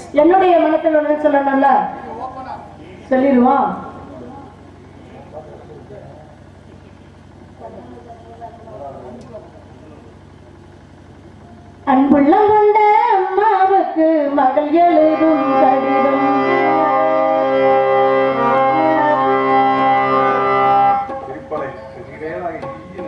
என்னுடைய மனத்தில் ஒன்று சொல்லணும்ல சொல்லிடுவோம் அன்புள்ளம் கொண்ட அம்மாவுக்கு மகள் எழுதும் கடிதம் திருப்பலை சிறிதேனாகி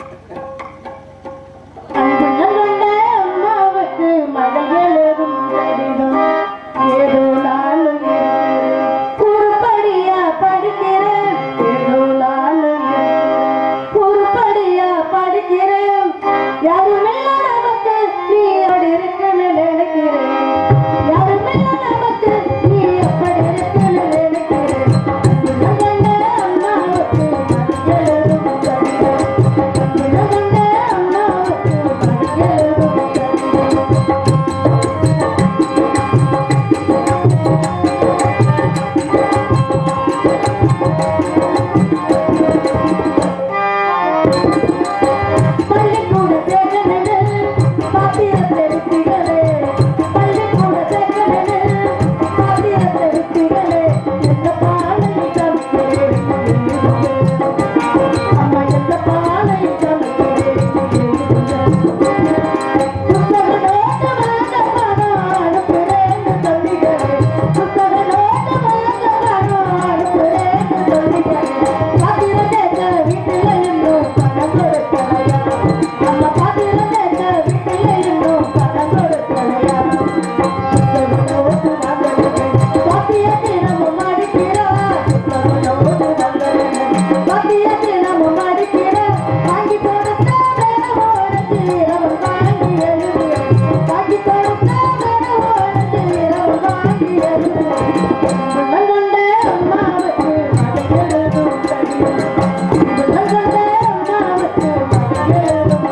அன்புள்ளம் கொண்ட அம்மாவுக்கு மகள் எழுதும் கடிதம் ஏதோ நானும் இருக்கிறேன் உருப்படியா படிக்கிறேன் ஏதோ நானும் இருக்கிறேன் உருப்படியா படிக்கிறேன் யாருமில்ல நமக்கு நீ அப்படி இருக்குன்னு நினைக்கிறேன் யாருமில்ல நமக்கு நீ அப்படி இருக்குன்னு நினைக்கிறேன் அன்புள்ளம் கொண்ட அம்மாவுக்கு மகள் எழுதும் கடிதம் அன்புள்ளம் கொண்ட அம்மாவுக்கு மகள் எழுதும் கடிதம் பள்ளிக்கூட சேகனது பாத்திரத்தை விட்டுகளே பள்ளிக்கூட சேகனது பாத்திரத்தை விட்டுகளே எந்த பாலை சமைக்கிறேன் அம்மா எந்த பாலை சமைக்கிறேன் புத்தக நோட்டு வாங்க பணம் அனுப்புறேன்னு சொல்லிக்கிறேன் புத்தக நோட்டு வாங்க பணம் அனுப்புறேன்னு சொல்லிக்கிறேன் பாத்திரம் கேட்ட வீட்டுல இன்னும் பணம் கொடுக்கலையா அம்மா பாத்திரம் கேட்ட வீட்டுல இன்னும் பணம் கொடுக்கலையா புத்தக நோட்டு வாங்குறேன் பாத்தியத்தை நம்ம மாடிக்கிறோம் புத்தக நோட்டு வாங்குறேன் பாத்தியத்தை நம்ம மாடிக்கிறோம் வாங்கி கொடுத்தா வேற ஓடுது இரவு வாங்கி எழுதுவேன் வாங்கி கொடுத்தா வேற ஓடுது இரவு வாங்கி எழுதுவேன் உள்ளம் கொண்ட அம்மாவுக்கு மகள் எழுதும் கடிதம் உள்ளம் கொண்ட அம்மாவுக்கு மகள் எழுதும்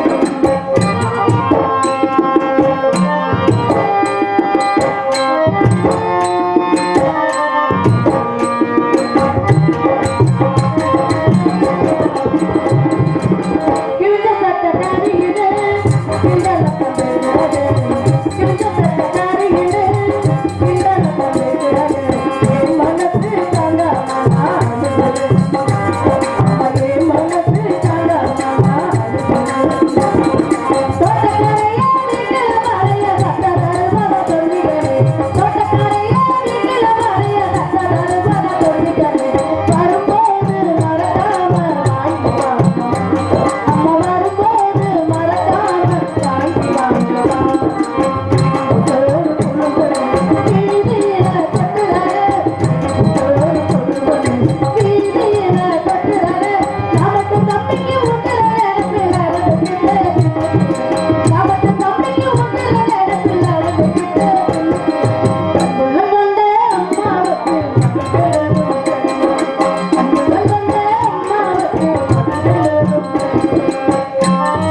கிழிஞ்ச சட்டக்காரியிடு, கிண்டலக்கம் பேசுறது. கிழிஞ்ச சட்டக்காரியிடு, கிண்டலக்கம் பேசுறது. என் மனசு தாங்காம நான் அழுகுது. என் மனசு தாங்காம நான் அழுகுது. தோட்டக்காரையா வீட்டுல மழைய கத்த தருவத சொல்லிக்கிறேன். தோட்டக்காரையா வீட்டுல மழைய கத்த தருவத சொல்லிக்கிறேன். வரும்போது மறக்காம வாங்கி வாங்க. அம்மா வரும்போது மறக்காம வாங்கி வாங்கம்மா. ஒரு குழுக்குறேன், வீதியில கட்டுறாரு. ஒரு குழுக்குறேன், வீதியில கட்டுறாரு. நான் மட்டும் தம்பிக்கு ஊட்டுற இடத்துல நடந்துக்கிட்டு. நான் மட்டும் தம்பிக்கு ஊட்டுற இடத்துல நடந்துக்கிட்டு. உள்ளம் கொண்ட அம்மாவுக்கு மகள் எழுதும் கடிதம். உள்ளம் கொண்ட அம்மாவுக்கு மகள் எழுதும் கடிதம்.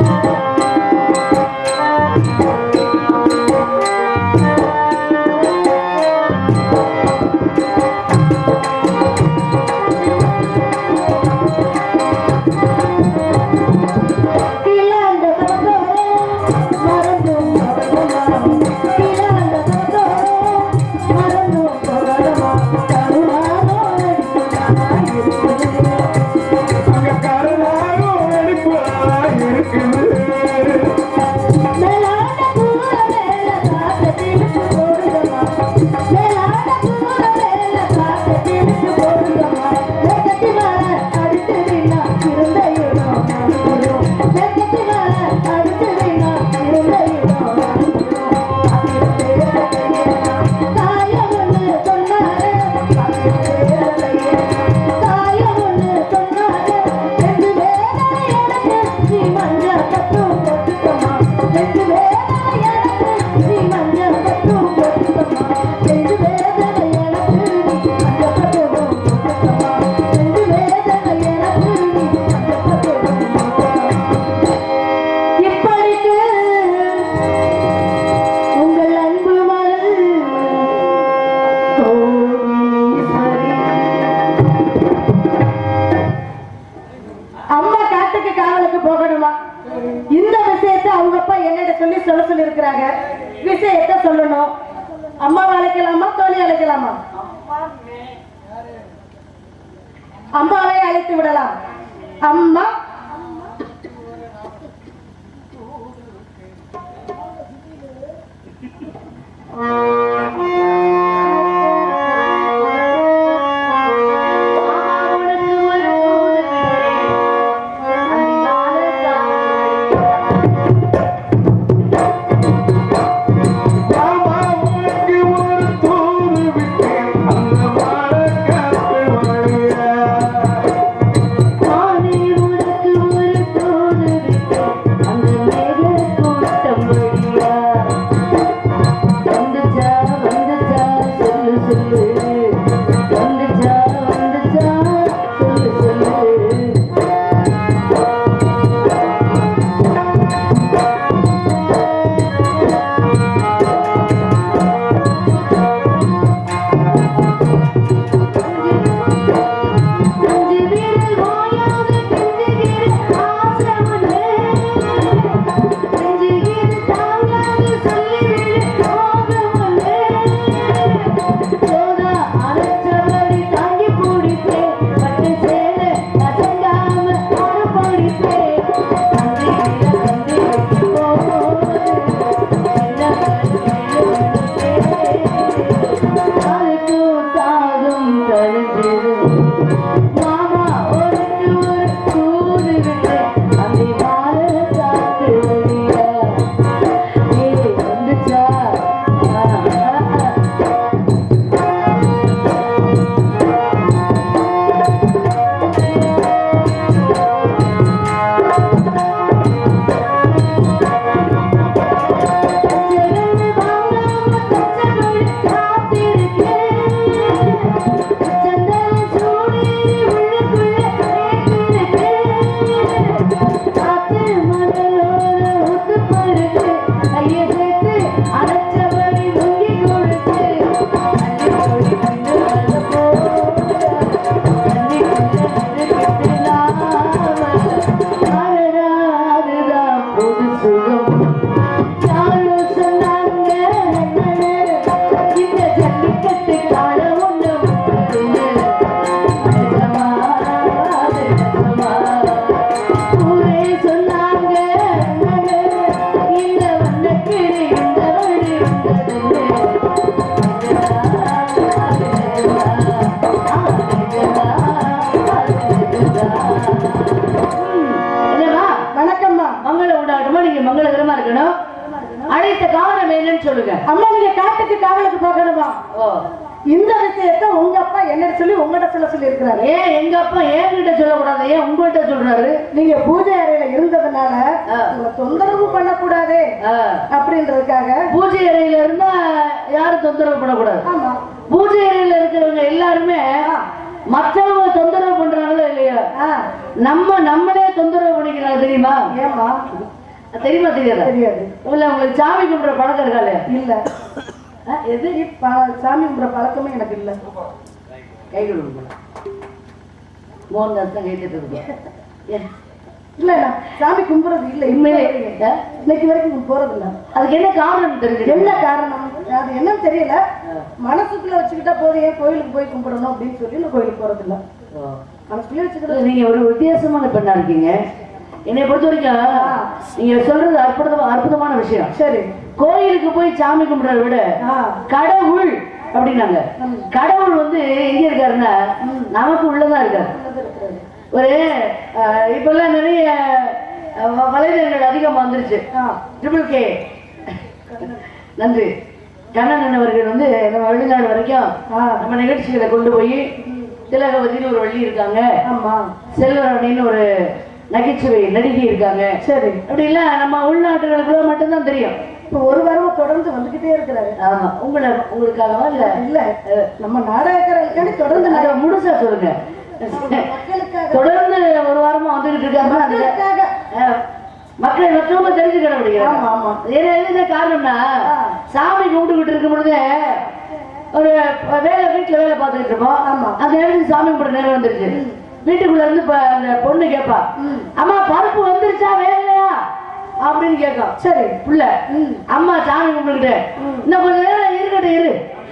கீழாண்ட சமத்தோரம் மறந்தும் போகணுமா கீழாண்ட சமத்தோரம் மறந்தும் போகணுமா கருணாரோ இருக்குது அங்க கருணாரும் நடிப்பதா இருக்குது மேலாண்ட கூற மேல காத்த திருப்பு போடுதமா மேலாண்ட கூற மேல காத்த திருப்பு போடுதமா வெக்கத்தி மேல அடுத்து வீணா இருந்த இடம் மறந்துடும் வெக்கத்தி மேல அடுத்து வீணா இருந்த இடம் மறந்துடும் தாயம் ஒண்ணு சொன்னாரு தாயம் ஒண்ணு சொன்னாரு ரெண்டு வேதனை எனக்கு நீ மஞ்ச பட்டும் போட்டுக்கமா ரெண்டு வேதனை எனக்கு நீ மஞ்ச பட்டும் போட்டுக்கமா ரெண்டு வேதனை எனக்கு நீ மஞ்ச பட்டும் போட்டுக்கமா ரெண்டு வேதனை எனக்கு நீ மஞ்ச பட்டும் போட்டுக்கமா இப்படிக்கு உங்கள் அன்பு மகள் கோடீஸ்வரி அம்மா காட்டுக்கு காவலுக்கு போகணுமா இந்த விஷயத்தை அவங்க அப்பா என்னிட்ட சொல்லி சொல்ல சொல்லி இருக்கிறாங்க விஷயத்தை சொல்லணும் அம்மாவை அழைக்கலாமா தோழி அழைக்கலாமா அம்மாவை அழைத்து விடலாம் அம்மா மாமா உனக்கு ஒரு தூது விட்டேன் அந்த மரக்காத்து வழியா ஆனே உனக்கு ஒரு தோடு விட்டேன் அந்த மேக கூட்டம் வழியா வந்துச்சா வந்துச்சா சொல்லு சொல்லு வந்துச்சா வந்துச்சா சொல்லு சொல்லு அஞ்சு வீரல் ஓயாத கெஞ்சுகிற ஆசை ஒண்ணு. நெஞ்சுகிற தாங்காது சொல்லிவிடு கோபம் ஒண்ணு. சோதா அரைச்சபடி தாங்கி பிடிப்பேன். பட்டு சேலை கசங்காம ஆட பிடிப்பேன். அஞ்சு வீரல் வந்து வைக்கும் போது என்ன அதுக்கும் தாகம் தருகிறது மாமா உனக்கு ஒரு தூது விட்டேன் அந்த வாழ காத்து வழியா ஏய் வந்துச்சா ஆ, ஆ, ஆ. சிறந்து வாங்காம கச்சவழி காத்திருக்கேன் சந்தன சூடி உள்ளுக்குள்ள ஏற்றிருக்கேன் காத்து மணலோர ஊத்து பருக்கு கையை சேர்த்து அரைச்சபடி முங்கி கொடுத்து அள்ளி கொடி கண்டு வந்த போல தண்ணி கொஞ்சம் அதுதான் பொது சுகம் யாரும் சொன்னாங்க என்னன்னு, இந்த ஜல்லிக்கட்டு காலம் ஒண்ணு வருது. நிஜமா, அது நிஜமா. ஊரே சொன்னாங்க என்னன்னு, இந்த வண்ணக்கிளி இந்த வழி வந்ததுன்னு. நிஜமா, அது நிஜமா, அது நிஜமா, அது நிஜமா. என்னம்மா வணக்கம்மா மங்கள உண்டாட்டமா நீங்க மங்களகரமா இருக்கணும் அழைத்த காரணம் என்னன்னு சொல்லுங்க அம்மா நீங்க காட்டுக்கு காவலுக்கு போகணுமா ஓ இந்த விஷயத்த உங்க அப்பா என்ன சொல்லி உங்ககிட்ட சொல்ல சொல்லி இருக்கிறாரு ஏன் எங்க அப்பா என்கிட்ட சொல்லக்கூடாது ஏன் உங்கள்கிட்ட சொல்றாரு நீங்க பூஜை அறையில இருந்ததுனால ஆ. உங்களை தொந்தரவு பண்ணக்கூடாது ஆ, அப்படின்றதுக்காக பூஜை அறையில இருந்தா யாரும் தொந்தரவு பண்ணக்கூடாது ஆமா பூஜை அறையில இருக்கிறவங்க எல்லாருமே மற்றவங்க தொந்தரவு பண்றாங்களோ இல்லையோ ஆ, நம்ம நம்மளே தொந்தரவு பண்ணிக்கிறாங்க தெரியுமா ஏம்மா தெரியுமா தெரியாதா தெரியாது இல்ல உங்களுக்கு சாமி கும்பிடுற பழக்கம் இருக்காளே இல்ல ஆ, எது ப- சாமி கும்பிட பழக்கமே எனக்கு இல்ல கை கொடுக்கணும் மோகன்தாஸ் தான் கேட்டுட்டு இருக்கோம் ஏன்? இல்ல நான் சாமி கும்பிடுறது இல்ல உண்மையிலே ஆ? இன்னைக்கு வரைக்கும் போறது இல்ல அதுக்கு என்ன காரணம் தெரிஞ்சு என்ன காரணம் அது என்னன்னு தெரியல மனசுக்குள்ள வச்சுக்கிட்டா போதும் ஏன் கோயிலுக்கு போய் கும்பிடணும் அப்படின்னு சொல்லி நான் கோயிலுக்கு போறது இல்ல மனசுக்குள்ளே வச்சுக்கிறது நீங்க ஒரு வித்தியாசமான பெண்ணா இருக்கீங்க என்னை பொறுத்த வரைக்கும் நீங்க சொல்றது அற்புதமா அற்புதமான விஷயம் சரி கோயிலுக்கு போய் சாமி கும்பிடுறத விட ஆ கடவுள் அப்படின்னாங்க கடவுள் வந்து எங்க இருக்காருன்னா நமக்கு உள்ளதான் இருக்காரு நல்லது இருக்கிறது. ஒரு அஹ், இப்பெல்லாம் நிறைய அஹ், வ- வலைதளங்கள் அதிகமா வந்துருச்சு ஆ ட்ரிபிள் கே நன்றி கண்ணன் அவர்கள் வந்து நம்ம வெளிநாடு வரைக்கும் ஆ நம்ம நிகழ்ச்சிகளை கொண்டு போய் திலகவதினு ஒரு வள்ளி இருக்காங்க ஆமா செல்வரணின்னு ஒரு நகைச்சுவை நடிகை இருக்காங்க சரி அப்படி இல்ல நம்ம உள்நாட்டுகளுக்குள்ள மட்டும்தான் தெரியும் இப்போ ஒரு வாரமா தொடர்ந்து வந்துகிட்டே இருக்கிறாரு ஆமா உங்களை உங்களுக்காகவா இல்ல இல்ல நம்ம நாடகக்காரர்களுக்காண்டி தொடர்ந்து அதை முழுசா சொல்லுங்க மக்களுக்காக தொடர்ந்து ஒரு வாரமா வந்துகிட்டு இருக்காங்க அதுல மக்களுக்காக அஹ், மக்கள் மற்றவங்க தெரிஞ்சுக்கிட முடியும் ஆமா ஆமா ஏன்னா என்ன காரணம்னா ஆ. சாமி கும்பிட்டுக்கிட்டு இருக்கும் பொழுது ஒரு வேலை வீட்டுல வேலை பார்த்துக்கிட்டு இருப்போம் ஆமா. அந்த நேரத்துக்கு சாமி கும்பிட நேரம் வந்துருச்சு வீட்டுக்குள்ள இருந்து இப்ப அந்த பொண்ணு கேட்பா ம். அம்மா பருப்பு வந்துருச்சா வேலையா அப்படின்னு கேட்கும் சரி புள்ள ம். அம்மா சாமி கும்பிட்டுக்கிட்டு ம். இன்னும் கொஞ்ச நேரம் இருக்கட்டும் இரு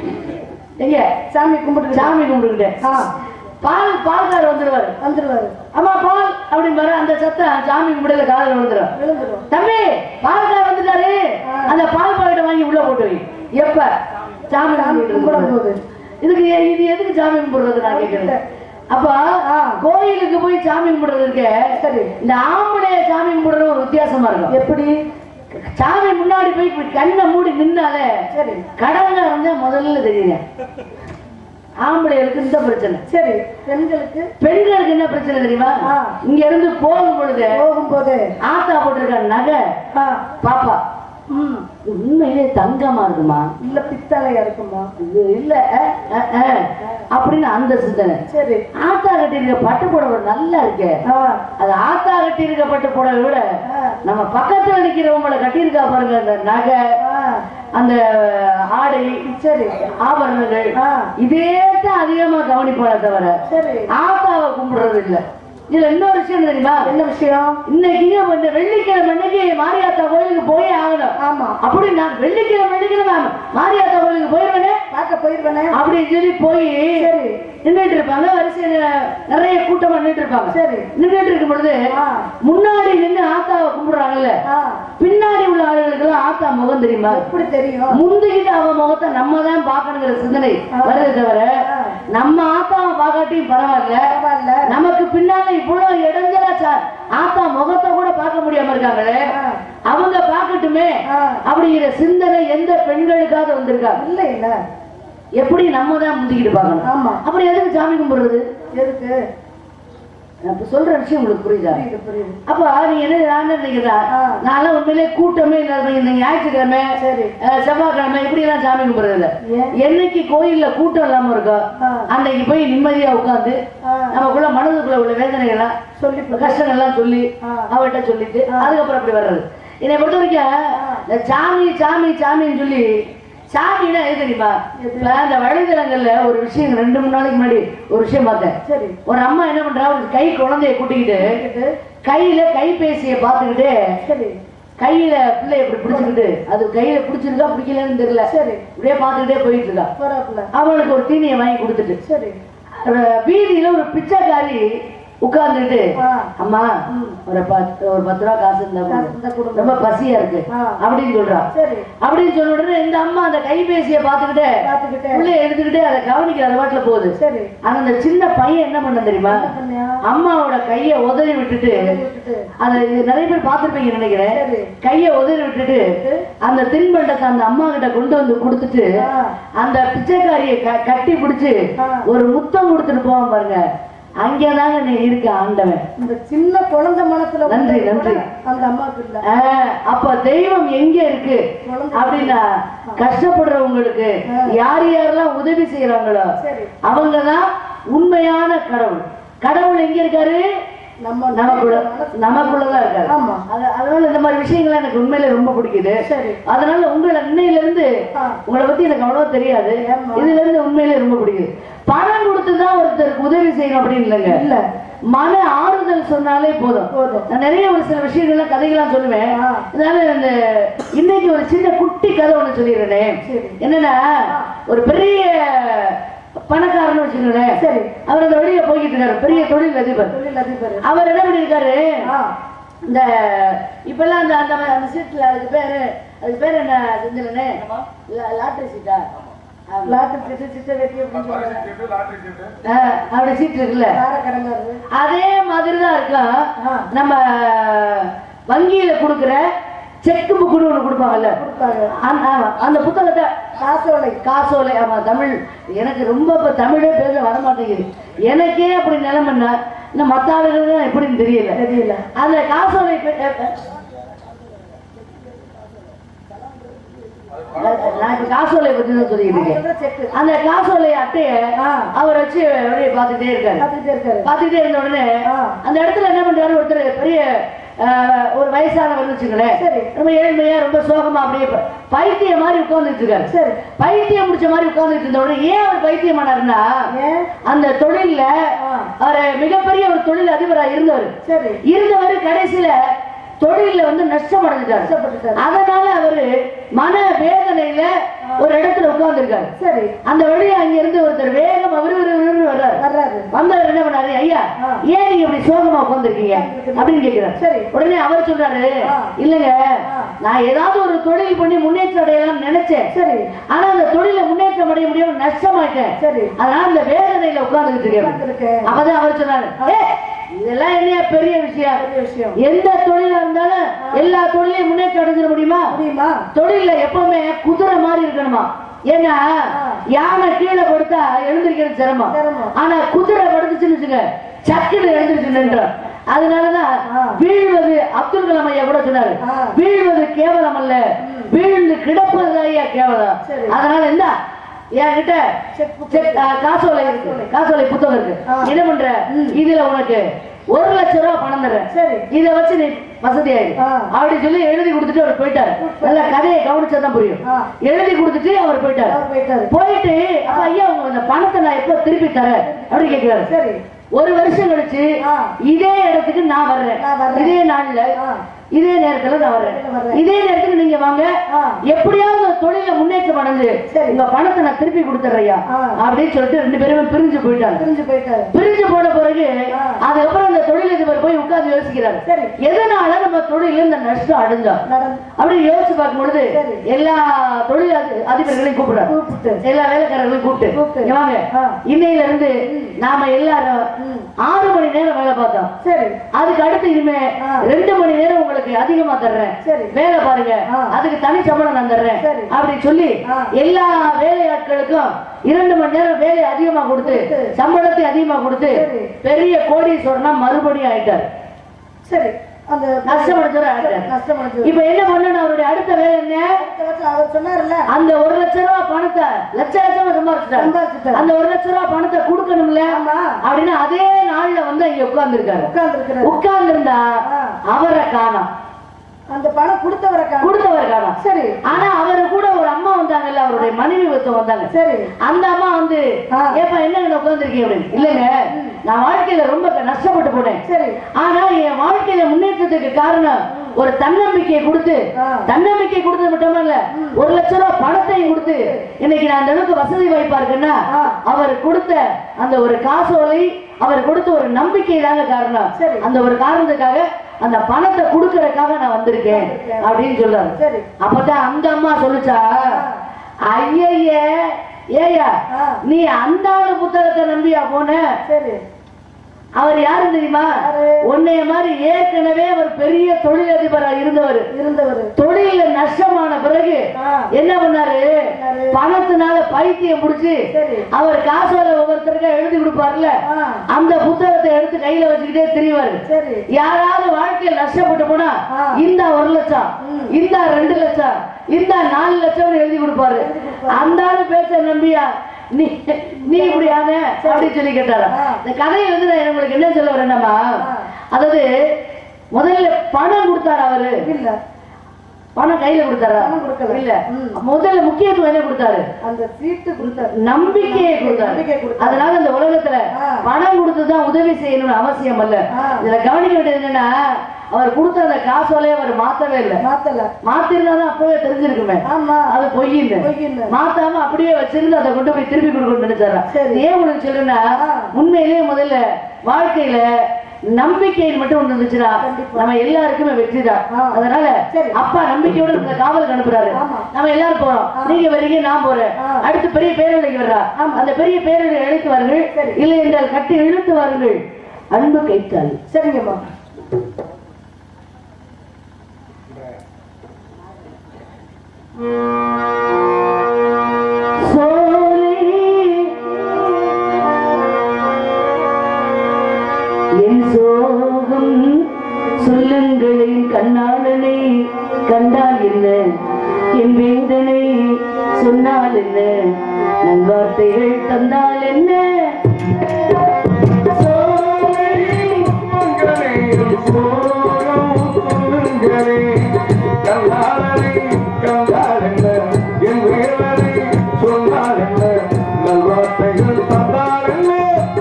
எங்க சாமி கும்பிட்டு சாமி கும்பிட்டுக்கிட்டு ஆ பால் பால்கார் வந்துடுவாரு வந்துருவாரு அம்மா பால் அப்படிம்பாரு அந்த சத்தம் சாமி கும்பிடல காதல் விழுந்துரும் விழுந்துரும் தம்பி பால்கார் வந்துட்டாரு ஆ. அந்த பால் பாக்கெட்டை வாங்கி உள்ள போட்டு வை எப்ப சாமி சாமி கும்பிட்டு கும்பிடும் போது. இதுக்கு எ- இது எதுக்கு சாமி கும்பிடுறது நான் கேட்கிறேன் அப்ப ஆ. கோயிலுக்கு போய் சாமி கும்பிடுறது இருக்க சரி இந்த ஆம்பளைய சாமி கும்பிடுறது ஒரு வித்தியாசமா இருக்கும் எப்படி சாமி முன்னாடி போய் இப்படி கண்ணை மூடி நின்னாலே சரி கடங்க இருந்தா முதல்ல தெரியுங்க ஆம்பளைகளுக்கு இந்த பிரச்சனை சரி பெண்களுக்கு பெண்களுக்கு என்ன பிரச்சனை தெரியுமா ஆ. இங்க இருந்து போகும் பொழுது போகும்போது ஆத்தா போட்டிருக்க நகை ஆ பாப்பா ம் உண்மையிலே தங்கமா இருக்குமா இல்ல பித்தளையா இருக்குமா இது இல்ல அஹ், அஹ், அஹ், அப்படின்னு அந்த சிந்தனை சரி ஆத்தா கட்டியிருக்க பட்டு புடவை நல்லா இருக்கு ஆ அது ஆத்தா கட்டியிருக்க பட்டு புடவை விட ஆ. நம்ம பக்கத்துல நிக்கிறவங்கள கட்டியிருக்கா பாருங்க அந்த நகை ஆ அந்த ஆடை சரி ஆபரணங்கள் ஆ இதே தான் அதிகமா கவனிப்பாளே தவிர சரி ஆத்தாவை கும்பிடுறது இல்ல இதுல இன்னொரு விஷயம் தெரியுமா என்ன விஷயம் இன்னைக்கு இந்த வெள்ளிக்கிழமை அன்னைக்கு மாரியாத்தா கோயிலுக்கு போயே ஆகணும் ஆமா அப்படி நான் வெள்ளிக்கிழமை வெள்ளிக்கிழமை மாரியாத்தா கோயிலுக்கு போயிருவேனே பார்க்க போயிருவேனே அப்படின்னு சொல்லி போய் சரி நின்றுட்டு இருப்பாங்க வரிசையில நிறைய கூட்டமா நின்றுட்டு இருப்பாங்க சரி நின்றுட்டு இருக்கும் பொழுது ஆ முன்னாடி நின்று ஆத்தாவை கும்பிடுறாங்கல்ல ஆ பின்னாடி உள்ள ஆளுகளுக்கு எல்லாம் ஆத்தா முகம் தெரியுமா எப்படி தெரியும் முந்திக்கிட்டு அவ முகத்தை நம்ம தான் பார்க்கணுங்கிற சிந்தனை வருது தவிர ஆ. நம்ம ஆத்தாவை பார்க்காட்டியும் பரவாயில்ல பரவாயில்ல நமக்கு பின்னால இவ்வளவு இடைஞ்சலா சா- ஆத்தா முகத்தை கூட பார்க்க முடியாம இருக்காங்களே ஆ. அவங்க பார்க்கட்டுமே ஆ. அப்படிங்கிற சிந்தனை எந்த பெண்களுக்காவது வந்திருக்காங்க இல்ல இல்ல எப்படி நம்ம தான் முந்திக்கிட்டு பார்க்கணும் ஆமா அப்புறம் எதுக்கு சாமி கும்பிடுறது எதுக்கு நான் இப்ப சொல்ற விஷயம் உங்களுக்கு புரியுதா புரியுது புரியுது அப்ப நீ என்ன நான் நினைக்கிறா ஆ. நான்லாம் உண்மையிலே கூட்டமே இல்லாத இந்த ஞாயிற்றுக்கிழமை சரி அஹ், செவ்வாய்க்கிழமை இப்படி எல்லாம் சாமி கும்பிடுறது இல்ல ஏன் என்னைக்கு கோயில்ல கூட்டம் இல்லாம இருக்கோ ஆ. அன்னைக்கு போய் நிம்மதியா உட்கார்ந்து ஆ. நமக்குள்ள மனதுக்குள்ள உள்ள வேதனைகள்லாம் சொல்லி போ- கஷ்டங்கள் எல்லாம் சொல்லி ஆ. அவர்கிட்ட சொல்லிட்டு அதுக்கப்புறம் அப்படி வர்றது என்னை பொறுத்த வரைக்கும் இந்த சாமி சாமி சாமின்னு சொல்லி சாமின்னா எது தெரியுமா இப்ப இந்த வலைதளங்கள்ல ஒரு விஷயம் ரெண்டு மூணு நாளைக்கு முன்னாடி ஒரு விஷயம் பார்த்தேன் சரி ஒரு அம்மா என்ன பண்றா ஒரு கை குழந்தைய கூட்டிக்கிட்டு கேக்குது. கையில கைபேசியை பார்த்துக்கிட்டு சரி கையில பிள்ளை இப்படி பிடிச்சிக்கிட்டு அது கையில பிடிச்சிருக்கா பிடிக்கலன்னு தெரியல சரி இப்படியே பார்த்துக்கிட்டே போயிட்டு இருக்கா போறாப்புல அவளுக்கு ஒரு தீனியை வாங்கி கொடுத்துட்டு சரி அஹ் வீதியில ஒரு பிச்சைக்காரி உட்கார்ந்துட்டு ஆ. அம்மா ஒரு பத்து ஒரு பத்து ரூபா காசு இருந்தா காசு கொடு. இருந்தா கொடுங்க. ரொம்ப பசியா இருக்கு ஆ. அப்படின்னு சொல்றா சரி அப்படின்னு சொன்ன உடனே இந்த அம்மா அந்த கைபேசியை பார்த்துக்கிட்டு பாத்துக்கிட்டே பிள்ளைய எடுத்துக்கிட்டு அதை கவனிக்கிற அந்த பாட்டுல போகுது சரி ஆனா அந்த சின்ன பையன் என்ன பண்ண தெரியுமா என்ன பண்ணியா அம்மாவோட கைய உதறி விட்டுட்டு விட்டுட்டு அதை இது நிறைய பேர் பார்த்திருப்பீங்க நினைக்கிறேன் சரி கைய உதறி விட்டுட்டு அந்த தின்பண்டத்தை அந்த அம்மா கிட்ட கொண்டு வந்து கொடுத்துட்டு ஆ. அந்த பிச்சைக்காரியை க- கட்டி பிடிச்சு ஆ. ஒரு முத்தம் கொடுத்துட்டு போவான் பாருங்க அங்கதாங்க நீ இருக்க ஆண்டவன் இந்த சின்ன குழந்தை மனசுல நன்றி, உள்ளது கூட நன்றி. அந்த அம்மாவுக்கு இல்ல ஆஹ், அப்ப தெய்வம் எங்க இருக்கு குழந்தை அப்படின்னா கஷ்டப்படுறவங்களுக்கு யார் யாரெல்லாம் உதவி செய்யறாங்களோ சரி அவங்கதான் உண்மையான கடவுள் கடவுள் எங்க இருக்காரு நம்ம நமக்குள்ள நமக்குள்ளதான் இருக்காரு ஆமா அது- அதனால இந்த மாதிரி விஷயங்கள்லாம் எனக்கு உண்மையில ரொம்ப பிடிக்குது சரி அதனால உங்களை இன்னையில இருந்து ஆ. உங்களை பத்தி எனக்கு அவ்வளவா தெரியாது ஏம்மா? இதுல இருந்து உண்மையிலே ரொம்ப பிடிக்குது பணம் கொடுத்துதான் ஒருத்தருக்கு உதவி செய்யணும் அப்படின்னு இல்லைங்க இல்ல மன ஆறுதல் சொன்னாலே போதும் போதும் நான் நிறைய ஒரு சில விஷயங்கள்லாம் கதைகள்லாம் சொல்லுவேன் ஆ. அதனால இந்த இன்னைக்கு ஒரு சின்ன குட்டி கதை ஒண்ணு சொல்லிடுறேன் சரி என்னன்னா ஒரு பெரிய பணக்காரன்னு வச்சுக்கோங்களேன் சரி அவர் அந்த வழியில போய்கிட்டு இருக்காரு பெரிய தொழில் அதிபர் தொழில் அதிபர் அவர் என்ன பண்ணிருக்காரு ஆ இந்த இப்பெல்லாம் அந்த அந்த அந்த சீட்ல அதுக்கு பேரு அதுக்கு பேர் என்ன செஞ்சலனே லாட்டரி சீட்டா ஆமா. லாட்டு சிட்டு சிட்ட வெட்டி அப்படின்னு சொல்றாங்க ஆ, அப்படி சீட் இருக்குல்ல கார கடங்காரு அதே மாதிரி தான் இருக்கும் ஆ நம்ம வங்கியில கொடுக்குற செக் புக்குன்னு ஒண்ணு கொடுப்பாங்கல்ல கொடுத்தாங்க அந்த ஆமா, அந்த புத்தகத்தை காசோலை காசோலை ஆமா தமிழ் எனக்கு ரொம்ப இப்ப தமிழே பேச வர மாட்டேங்குது எனக்கே அப்படி நிலைமைன்னா இன்னும் மற்ற ஆளுகளுக்கு எப்படின்னு தெரியல தெரியல அந்த காசோலை பெ- அ- அ- நான் இப்ப காசோலை பத்தி தான் சொல்லிட்டு இருக்கேன் செக்கு அந்த காசோலை அட்டைய ஆ. அவர் வச்சு அப்படியே பார்த்துட்டே இருக்காரு பார்த்துட்டே இருக்காரு பார்த்துட்டே இருந்த உடனே ஆ. அந்த இடத்துல என்ன பண்றாரு ஒருத்தர் பெரிய அஹ், ஒரு வயசானவர் வச்சுங்களேன் சரி. ரொம்ப ஏழ்மையா ரொம்ப சோகமா அப்படியே ப- பைத்தியம் மாதிரி உட்கார்ந்துட்டு இருக்காரு சரி பைத்தியம் முடிச்ச மாதிரி உட்கார்ந்துட்டு இருந்த உடனே ஏன் அவர் பைத்தியமானாருன்னா ஏன் அந்த தொழில்ல ஆ. அவர் மிகப்பெரிய ஒரு தொழில் அதிபரா இருந்தவர் சரி இருந்தவர் கடைசியில தொழில வந்து நஷ்டம் அடைஞ்சிட்டாரு கஷ்டப்பட்டுட்டாரு. அதனால அவரு மன வேதனையில ஒரு இடத்துல உட்கார்ந்துருக்காரு சரி அந்த வழியா அங்க இருந்து ஒருத்தர் வேகம் அவரு விறுவிறுன்னு வர்றாரு வர்றாரு வந்தவர் என்ன பண்ணாரு ஐயா ஆ. ஏன் நீங்க இப்படி சோகமா உட்கார்ந்துருக்கீங்க அப்படின்னு கேக்குறாரு சரி. உடனே அவர் சொல்றாரு ஆ. இல்லங்க ஆ. நான் ஏதாவது ஒரு தொழில் பண்ணி முன்னேற்றம் அடையலாம்னு நினைச்சேன் சரி ஆனா அந்த தொழில முன்னேற்றம் அடைய முடியாம நஷ்டமாயிட்டேன் சரி அதனால இந்த வேதனையில உட்கார்ந்துகிட்டு இருக்கேன் உட்கார்ந்திருக்கேன். அப்பதான் அவர் சொன்னாரு "ஏய், இதெல்லாம் என்ன பெரிய விஷயம் பெரிய விஷயம் எந்த தொழிலா இருந்தாலும் எல்லா தொழிலையும் முன்னேற்றம் அடைஞ்சிட முடியுமா முடியுமா தொழில எப்பவுமே குதிரை மாதிரி இருக்கணுமா ஏன்னா யானை கீழே படுத்தா எழுந்திருக்கிறது சிரமம் சிரமம். ஆனா குதிரை படுத்துச்சுன்னு வச்சுங்க சக்குன்னு எழுந்திருச்சு நின்றோம் அதனாலதான் ஆ. வீழ்வது அப்துல் கலாம் ஐயா கூட சொன்னாரு ஆ. வீழ்வது கேவலம் அல்ல வீழ்ந்து கிடப்பது ஐயா கேவலம் சரி. அதனால என்ன என்கிட்ட Check book check, ஆ, காசோலை இருக்கு காசோலை புத்தகம் இருக்கு ஆ. என்ன பண்ற இதுல உனக்கு ஒரு லட்சம் ரூபாய் பணம் தர்றேன் சரி இத வச்சு நீ வசதியாயிரு ஆ. அப்படி சொல்லி எழுதி கொடுத்துட்டு அவர் போயிட்டாரு நல்ல கதையை கவனிச்சாதான் புரியும் ஆ. எழுதி கொடுத்துட்டு அவர் போயிட்டாரு அவர் போயிட்டாரு போயிட்டு அப்ப ஐயா உங்க அந்த பணத்தை நான் எப்ப திருப்பி தரேன் அப்படி கேக்குறாரு சரி ஒரு வருஷம் கழிச்சு ஆ. இதே இடத்துக்கு நான் வர்றேன் நான் வர்றேன். இதே நாள்ல ஆ. இதே நேரத்துல நான் வர்றேன் நேரத்துல வர்றேன். இதே நேரத்துக்கு நீங்க வாங்க ஆ. எப்படியாவது ஒரு தொழில முன்னேற்றம் அடைஞ்சு சரி. உங்க பணத்தை நான் திருப்பி கொடுத்துறேன் ஆ. அப்படின்னு சொல்லிட்டு ரெண்டு பேருமே பிரிஞ்சு போயிட்டாங்க பிரிஞ்சு போயிட்டாரு பிரிஞ்சு போன பிறகு ஆ. அதுக்கப்புறம் அந்த தொழிலதிபர் போய் உட்கார்ந்து யோசிக்கிறாரு சரி. எதனால நம்ம தொழில இந்த நஷ்டம் அடைஞ்சோம் நடந்து அப்படி யோசிச்சு பார்க்கும் பொழுது சரி. எல்லா தொழில் அதி- அதிபர்களையும் கூப்பிடுறாரு கூப்பிட்டு எல்லா வேலைக்காரர்களையும் கூப்பிட்டு கூப்பிட்டு. இங்க வாங்க ஆ. இன்னையில இருந்து நாம எல்லாரும் ம். ஆறு மணி நேரம் வேலை பார்த்தோம் சரி அதுக்கு அடுத்து இனிமே ஆ. ரெண்டு மணி நேரம் உங்களுக்கு அதிகமா தர்றேன் சரி. வேலை பாருங்க ஆ. அதுக்கு தனி சம்பளம் நான் தர்றேன் சரி. அப்படி சொல்லி ஆ. எல்லா வேலையாட்களுக்கும் இரண்டு மணி நேரம் வேலை அதிகமா கொடுத்து கொடுத்து. சம்பளத்தை அதிகமா கொடுத்து சரி. பெரிய கோடீஸ்வரனா மறுபடியும் ஆயிட்டாரு சரி அந்த நஷ்டமடைஞ்சவர் ஆயிட்டாரு நஷ்டம் அடைஞ்சு இப்ப என்ன பண்ணணும் அவருடைய அடுத்த வேலை என்ன அவர் சொன்னார்ல அந்த ஒரு லட்சம் ரூபாய் பணத்தை லட்ச லட்சமா சம்பாதிச்சிட்டாரு சம்பாதிச்சிட்டாரு. அந்த ஒரு லட்சம் ரூபாய் பணத்தை கொடுக்கணும்ல ஆமா. அப்படின்னு அதே நாள்ல வந்து இங்க உட்கார்ந்து இருக்காரு உட்கார்ந்து இருக்கிறார் உட்கார்ந்து இருந்தா ஆ. அவரை காணோம் அந்த பணம் கொடுத்தவரை காணோம். கொடுத்தவர் காணோம் சரி ஆனா அவரு கூட ஒரு அம்மா வந்தாங்கல்ல அவருடைய மனைவி ஒருத்தவங்க வந்தாங்க சரி அந்த அம்மா வந்து ஆ. ஏப்பா என்ன உட்கார்ந்துருக்கீங்க அப்படின்னு இல்லைங்க நான் வாழ்க்கையில ரொம்ப நஷ்டப்பட்டு போனேன் சரி ஆனா என் வாழ்க்கையில முன்னேற்றத்துக்கு காரணம் ஒரு தன்னம்பிக்கையை கொடுத்து ஆ. தன்னம்பிக்கை கொடுத்தது மட்டும் இல்ல ஒரு லட்சம் ரூபாய் பணத்தையும் கொடுத்து இன்னைக்கு நான் அந்த அளவுக்கு வசதி வாய்ப்பா இருக்கேன்னா ஆ. அவர் கொடுத்த அந்த ஒரு காசோலை அவர் கொடுத்த ஒரு நம்பிக்கை தாங்க காரணம் சரி. அந்த ஒரு காரணத்துக்காக அந்த பணத்தை கொடுக்கறதுக்காக நான் வந்திருக்கேன் அப்படின்னு சொல்றாரு சரி அப்பதான் அந்த அம்மா சொல்லுச்சா ஐயய்ய ஏயா ஆ. நீ அந்த ஆளு புத்தகத்தை நம்பியா போன சரி அவர் யாரு தெரியுமா யாரு? உன்னைய மாதிரி ஏற்கனவே அவர் பெரிய தொழிலதிபரா இருந்தவர் இருந்தவர் தொழில நஷ்டமான பிறகு ஆ. என்ன பண்ணாரு பண்ணாரு? பணத்தினால பைத்தியம் புடிச்சு சரி. அவர் காசோல ஒவ்வொருத்தருக்கா எழுதி கொடுப்பார்ல ஆ. அந்த புத்தகத்தை எடுத்து கையில வச்சுக்கிட்டே திரிவாரு சரி யாராவது வாழ்க்கையில் நஷ்டப்பட்டு போனா ஆ. இந்த ஒரு லட்சம் இந்த ரெண்டு லட்சம் இந்த நாலு லட்சம் எழுதி கொடுப்பாரு அந்த ஆளு பேச்ச நம்பியா நீ நீ இப்படியான அப்படின்னு சொல்லி கேட்டாரா ஆ. இந்த கதையை வந்து நான் உங்களுக்கு என்ன சொல்ல வரேன்னாமா ஆ. அதாவது முதல்ல பணம் கொடுத்தாரு அவரு இல்ல பணம் கையில கொடுத்தாரா பணம் கொடுக்கல. இல்ல ம். முதல்ல முக்கியத்துவம் என்ன கொடுத்தாரு அந்த சீட்டு கொடுத்தாரு நம்பிக்கையை நம்பிக்கை கொடுத்தாரு கொடுத்தாரு. அதனால இந்த உலகத்துல ஆ. பணம் கொடுத்துதான் உதவி செய்யணும்னு அவசியம் அல்ல ஆ. இதுல கவனிக்க வேண்டியது என்னன்னா அவர் கொடுத்த அந்த காசோலையை அவர் மாத்தவே இல்லை மாத்தல மாத்திருந்தாதான் அப்பவே தெரிஞ்சிருக்குமே ஆமா அது பொய்யின்னு பொய்யின்னு. மாத்தாம அப்படியே வச்சிருந்து அதை கொண்டு போய் திருப்பி கொடுக்கணும்னு நினைச்சாரா சரி. ஏன் உங்களுக்கு சொல்றேன்னா ஆ. உண்மையிலேயே முதல்ல வாழ்க்கையில நம்பிக்கை மட்டும் ஒண்ணு இருந்துச்சுன்னா கண்டிப்பா. நம்ம எல்லாருக்குமே வெற்றிதான் ஆ. அதனால சரி. அப்பா நம்பிக்கையோட இந்த காவலுக்கு அனுப்புறாரு ஆமா. நம்ம எல்லாரும் போறோம் நீங்க வரீங்க நான் போறேன் ஆ. அடுத்து பெரிய பேரழிக்கு வர்றா ஆமா. அந்த பெரிய பேரழி அழைத்து வாருங்கள் சரி. இல்லை என்றால் கட்டி இழுத்து வாருங்கள் அன்பு கைத்தாள் சரிங்கம்மா என் சோகம் சொல்லுங்களின் கண்ணாளனை கண்டால் என்ன என் வேதனை சொன்னால் என்ன நல்வார்த்தைகள் தந்தால் என்ன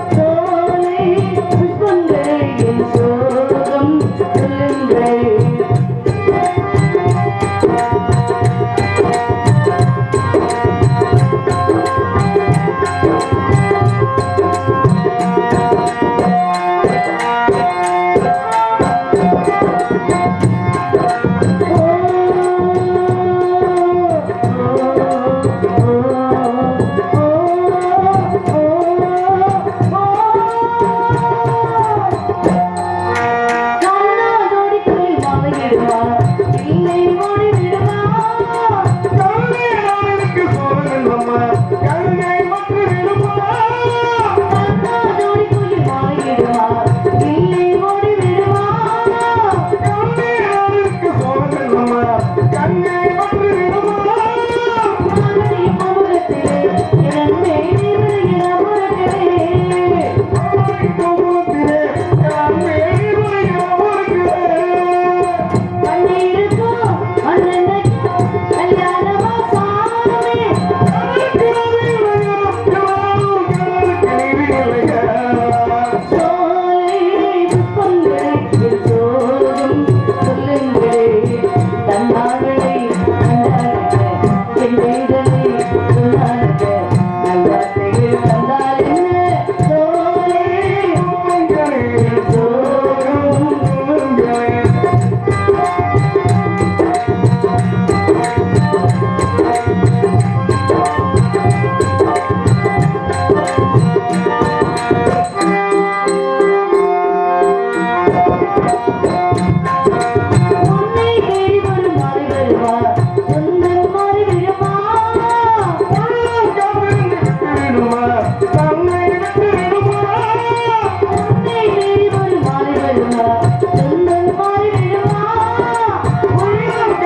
சோலை புஷ்பங்கள் என் சோகம் சொல்லுங்கள் சொந்தம் மாறி விடுமா உள்ளம்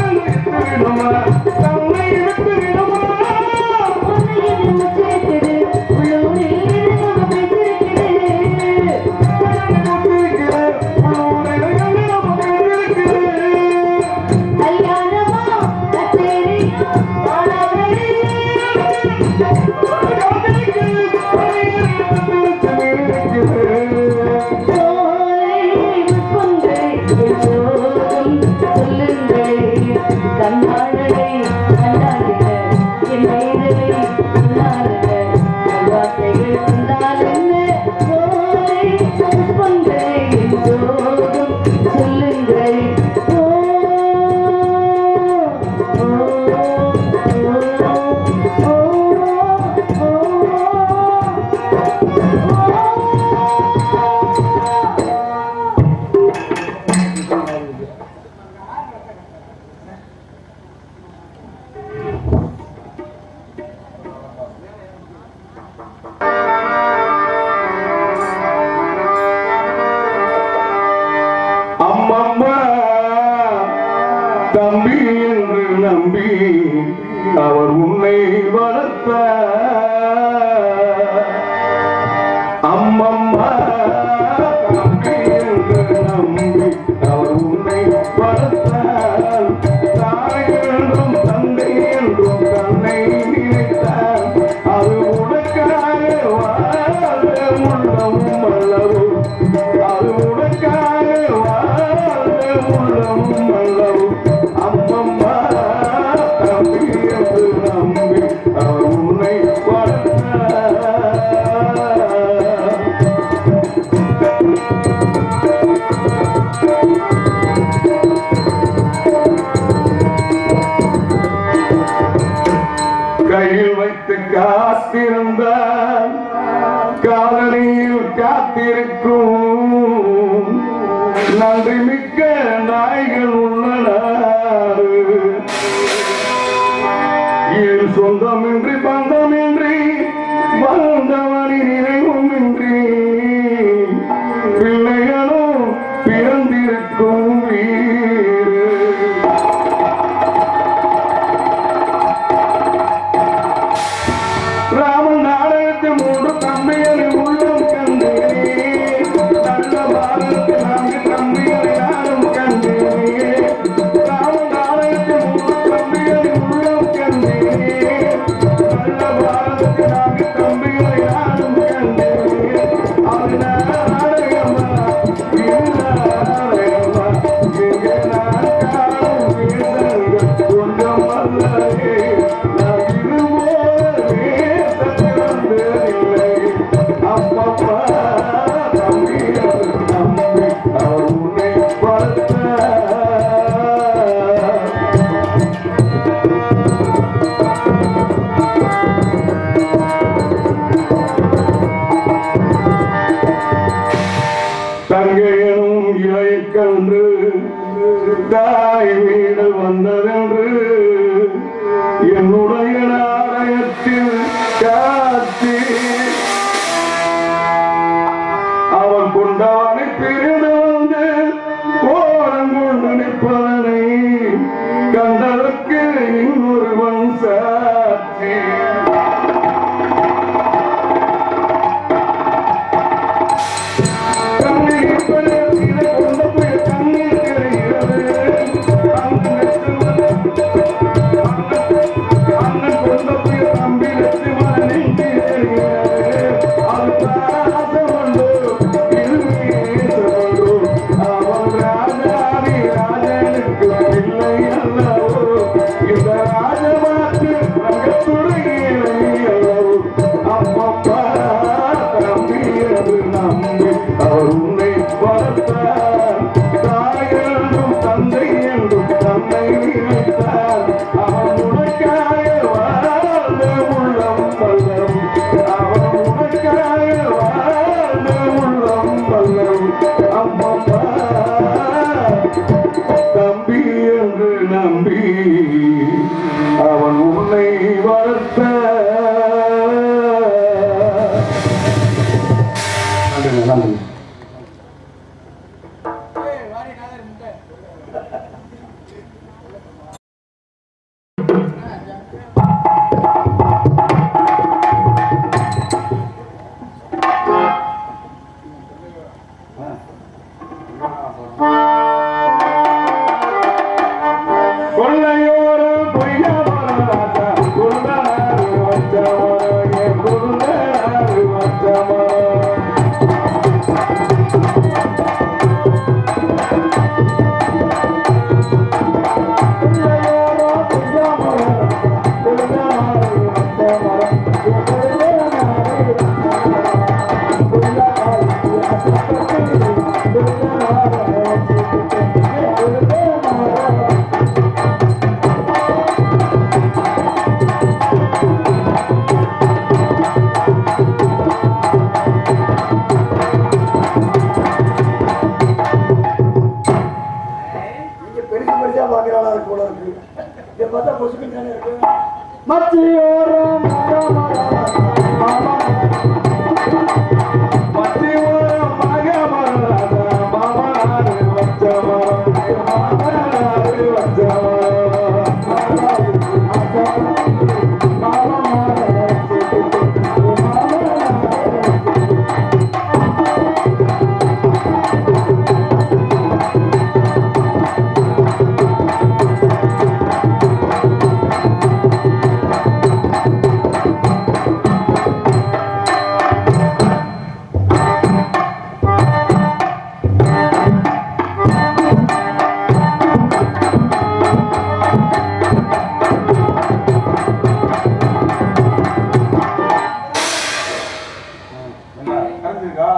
உன்னை எதிர்ப்பு சேர்க்குது உள்ளூரில் இருந்து பேசிருக்குது கல்யாணமா கச்சேரியா மாணவர்களே சோலை புஷ்பங்களை எப்போதும் சொல்லுங்கள் கண்ணாடலை கண்டாடுக என் வயதலை சொன்னாடுக வார்த்தைகள் வந்தால் என்ன சோலை புஷ்பங்களை எப்போதும் சொல்லுங்கள் ஓ ஓ ஓ ஓ அம்மம்மா தம்பி என்று நம்பி அவர் உன்னை வளர்த்த அம்மம்மா தம்பி என்று நம்பி அவர் உன்னை வளர்த்தார் தாய் என்றும் தந்தை என்றும் தன்னை நினைத்தார் அது உனக்காக வாழ உள்ளம் அல்லவோ அது உனக்காக வாழ உள்ளம் அல்லவோ அம்மம்மா தம்பி என்று நம்பி அவர் உன்னை வளர்த்தார் கையில் வைத்து காத்திருந்தால் காதலியில் காத்திருக்கும் நன்றி மிக்க நாய்கள் உள்ளன என் சொந்தமின்றி பந்தமின்றி வந்தவனின் நினைவுமின்றி பிள்ளைகளும் பிறந்திருக்கும் வீடு ராமன் நாடகத்தில் மூன்று தம்பிகளை உள்ளம் கண்டு நல்ல பாரதத்தில் நான்கு தம்பிகளை நானும் கண்டு ராமன் நாடகத்தில் மூன்று தம்பிகளை உள்ளம் கண்டு நல்ல பாரதத்தில் நான்கு தம்பிகளை நானும் கண்டு அது நாடகமா இது நாடகமா இங்கே நான் காணும் வீரர்கள் கொஞ்சம் அல்லவே நான் இருமோரே சத்திரந்ததில்லை அப்பப்பா தம்பி தம்பி அவர் உன்னை வளர்த்தார் தங்கையனும் இலைக்கன்று தாய் வீடு வந்ததென்று என்னுடைய நாடகத்தில் காத்தி அவன் கொண்டவனை பிரிந்து வந்து கோலம் கொண்டு நிற்பதனை கண்டதற்கு இன்னொருவன் சாட்சி கண்ணில் இப்படி இதை கொண்டு போய் கண்ணில் தெரிகிறது அண்ணன் அண்ணன் கொண்டு போய் கொள்ளையோரம் பொய்யாமராஜா குருநாடு வச்சவரோ என் குருநாடு வச்சவரோ நீங்க பெருசு பெருசா பாக்குறாளா இருக்கு போல இருக்கு இதை பார்த்தா பொசுக்கு தானே இருக்கு மத்தியோரம் மத்தியோரம் மகமராஜா மாமனாரு வச்சவரோ மாமனாரு வச்சவரோ கரைஞ்சிருக்கா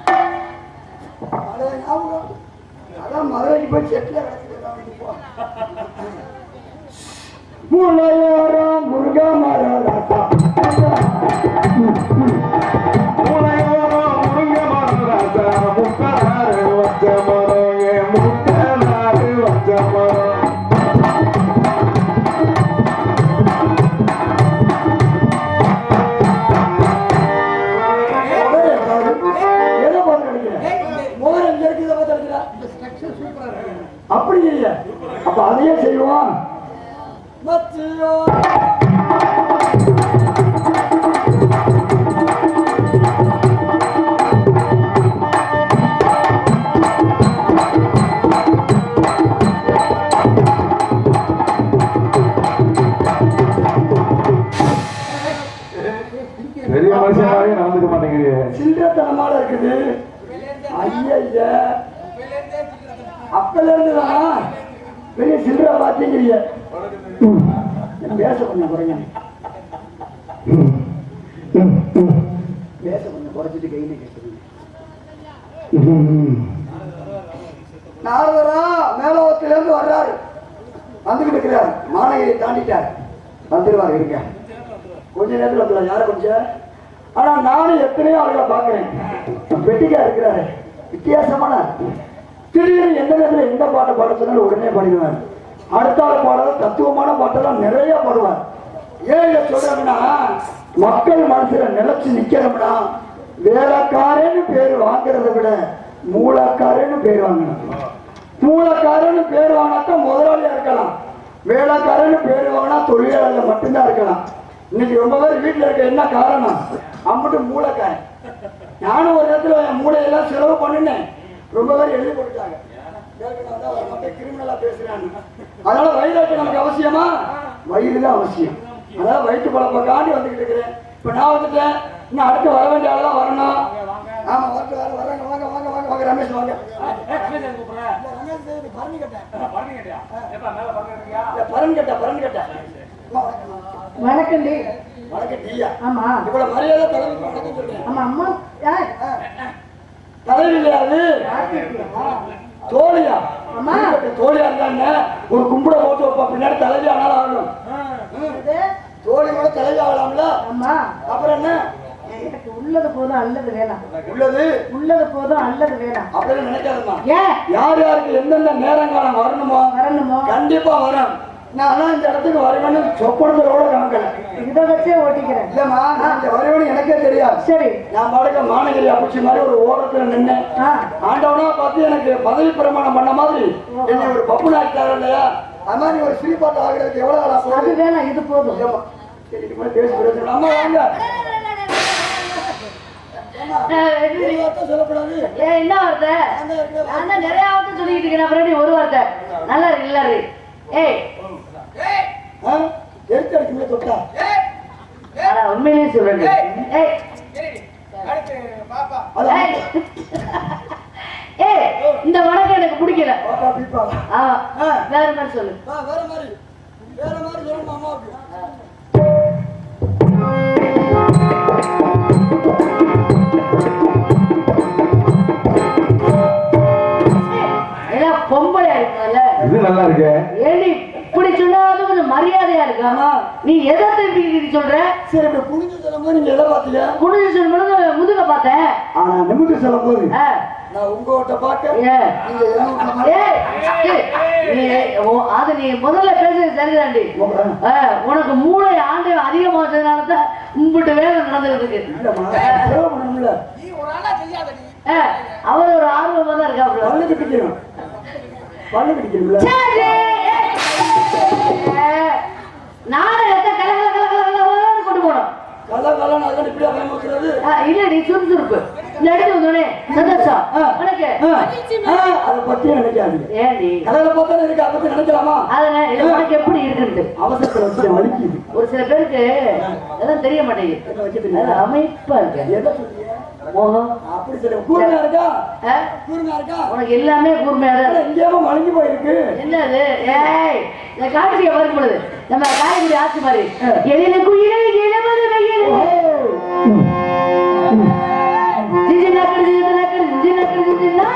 அதான் ஞாபகம் அதான் மதுரைக்கு போய் செட்டில் கிடக்குது முளையோரம் முருகா மரராசா மூளையோரம் முருங்க மரராஜா முக்கனாரு வச்சவரோ என் முக்கனாரு வச்சவரோ எதை பார்த்து கிடைக்கிறேன் முதல் எங்க இருக்கு இதை பார்த்து கிடைக்கிறேன் அப்படி இல்லை அப்ப அதையே செய்வோம் மத்தியோ பெரிய மனுஷனாவே நடந்துக்க மாட்டேங்கிறீங்க சில்லறத்தனமால இருக்குது ஐயா அப்பல இருந்து தான் பெரிய சில்லற பாத்தீங்க பேச கொஞ்சம் குறைங்க பேச கொஞ்சம் குறைச்சிட்டு கையில கேட்டுருங்க நாரதரா மேலோகத்தில இருந்து வர்றாரு வந்துகிட்டு இருக்கிறார் மாநகரை தாண்டிட்டார் வந்துருவார் இருக்க கொஞ்ச நேரத்தில் வந்துடலாம் யாரை கொஞ்சம் ஆனா நானும் எத்தனையோ ஆளுகளை பார்க்கிறேன் வெட்டிக்கா இருக்கிறாரு வித்தியாசமான திடீர்னு எந்த நேரத்தில் எந்த பாட்டை பாட சொன்னாலும் உடனே பாடிடுவார் அடுத்த ஆள் பாடாத தத்துவமான பாட்டெல்லாம் நிறைய பாடுவார் ஏன் இதை சொல்றாங்கன்னா மக்கள் மனசுல நிலைச்சு நிக்கிறோம்னா வேலைக்காரன்னு பேர் வாங்குறதை விட மூலக்காரன்னு பேர் வாங்கணும் மூலக்காரன்னு பேர் வாங்கினாத்தான் முதலாளியா இருக்கலாம் வேலைக்காரன்னு பேர் வாங்கினா தொழிலாளர் மட்டும்தான் இருக்கலாம் இன்னைக்கு ரொம்ப பேர் வீட்டுல இருக்க என்ன காரணம் அம்மட்டு மூளைக்காரன் நானும் ஒரு இடத்துல என் மூளையெல்லாம் செலவு பண்ணினேன் ரொம்ப பேர் எழுதி போட்டுட்டாங்க கிரிமினலா பேசுறாங்க அதனால வயிறாட்டு நமக்கு அவசியமா வயிறு தான் அவசியம் அதனால வயிற்று பழப்ப காண்டி வந்துகிட்டு இருக்கிறேன் இப்ப நான் வந்துட்டேன் இன்னும் அடுத்து வர வேண்டிய ஆளெல்லாம் வரணும் ஆமா வரட்டு வர வராங்க வாங்க வாங்க வாங்க வாங்க ரமேஷ் வாங்க இல்ல, ரமேஷ் இது பரணி கேட்டேன் இல்ல, பரன் கேட்டேன் பரன் கேட்டேன் அம்மா, வணக்கம், வணக்கம். வணக்கம் டி வணக்கம் டீயா ஆமா இவ்வளவு மரியாதை தலைவிக்கு வணக்கம் சொல்றேன் ஆமா அம்மா யார் தலைவி இல்லையா அது தோழியா அம்மா. இப்ப தோழியா இருந்தாங்க ஒரு கும்பிட போட்டு வைப்பா பின்னாடி தலைவி ஆனாலும் ஆகணும் இது? தோழி கூட தலைவி ஆகலாம்ல அம்மா அப்புறம் என்ன எனக்கு உள்ளது போதும் அல்லது வேணாம் உள்ளது உள்ளது போதும் அல்லது வேணாம் அப்படின்னு நினைக்காதம்மா ஏன் யார் யாருக்கு எந்தெந்த நேரம் காலம் வரணுமோ வரணுமோ கண்டிப்பா வரும் நான் ஆனா இந்த இடத்துக்கு வருவேன்னு சொப்பனத்தோட காமிக்கல இதை வச்சே ஓட்டிக்கிறேன் இல்லம்மா நான் இந்த வருவேன்னு எனக்கே தெரியாது சரி நான் பாடுக்க மானகிரி அப்பச்சி மாதிரி ஒரு ஓரத்துல நின்னேன் ஆ ஆண்டவனா பார்த்து எனக்கு பதவி பிரமாணம் பண்ண மாதிரி என்னை ஒரு பப்பு நாய்க்கார இல்லையா அது மாதிரி ஒரு ஸ்ரீபாட்டு ஆகிறதுக்கு எவ்வளவு நாளா அது போகுது வேணாம் இது போதும் இல்லம்மா. சரி, இதுக்கு மேல பேசி பிரயோஜனம் இல்லை. அம்மா வாங்க ஒரு வார்த்தை சொல்லக்கூடாது ஏ என்ன வார்த்தை நான் தான் நிறைய வார்த்தை சொல்லிட்டு இருக்கேன் அப்புறம் நீ ஒரு வார்த்தை நல்லா இருக்கு நல்லா இருக்கு ஏய் ஆ? எடுத்து அடிக்குமே தொட்டா ஆனா உண்மையிலேயே சொல்றேன் ஏய் அது ஏய். ஏய் இந்த வணக்கம் எனக்கு பிடிக்கல பாப்பா பீப்பா ஆமா ஆ. வேற மாதிரி சொல்லு ஆ, வேற மாதிரி வேற மாதிரி சொல்லணும் அம்மாவுக்கு ஏன்னா பொம்பளையா இருக்கல இது நல்லா இருக்கு ஏடி இப்படி சொன்னாலும் கொஞ்சம் மரியாதையா இருக்காமா நீ எதை திருப்பி நீ சொல்ற சரி இப்ப புரிஞ்சு சொல்லும்போது நீங்க எதை பார்த்தீங்க குடிஞ்சு சொல்லும் முதுக பார்த்தேன் ஆனா நிமிந்து சொல்லும் போது ஆ. நான் உங்ககிட்ட பார்க்க ஏ. நீங்க என்ன விட்ட ஏய், ஏய், நீ உன்- அது நீ முதல்ல பேசுறது சரிதாண்டி மாதிரி? ஆ, உனக்கு மூளை ஆண்டு அதிகமா வச்சதுனால தான் உங்கள்கிட்ட வேலை நடந்துகிட்டு இருக்கு இல்லம்மா செலவு பண்ணணும்ல ஆ, அவர் ஒரு ஆர்வமா தான் இருக்காப்ல பல்லு கட்டிக்கணும் பல்லு கட்டிக்கணும்ல சரி. ஏ, நாடகத்தை கல கல கல கல கலன்னு கொண்டு போனோம் கல்ல கல்ல அதான் இப்படியா பயமுறுத்துறது ஆ, இல்லடி சுறுசுறுப்பு இந்த இடத்துக்கு வந்தோடனே சந்தோஷம் உனக்கு அதை பத்தி நினைக்காதீங்க ஏண்டி கலையில பார்த்தா இருக்கு அதை பத்தி நினைக்கலாமா அதனால இது உனக்கு எப்படி இருக்குன்ட்டு அவசரத்துல வச்சு வலிக்குது ஒரு சில பேருக்கு அதெல்லாம் தெரிய மாட்டேங்குது என்ன வைக்க தெரியும் அது அமைப்பா இருக்கு எதை சொல்றீங்க மோகம் அப்படி சொல்ல கூர்மையா இருக்கா ஆ? கூர்மையா இருக்கா உனக்கு எல்லாமே கூர்மையா தான் இருக்கு. எங்கேயாம மழுங்கி போயிருக்கு என்னது ஏய் இந்த காட்டுக்கு வரும் பொழுது நம்ம காய்கறி ஆச்சு மாதிரி எழில குயிலே இளமது வெயிலே ஜிஜி நக்கடு ஜிஜி நக்கடு ஜிஜி நக்கடு ஜிஜினா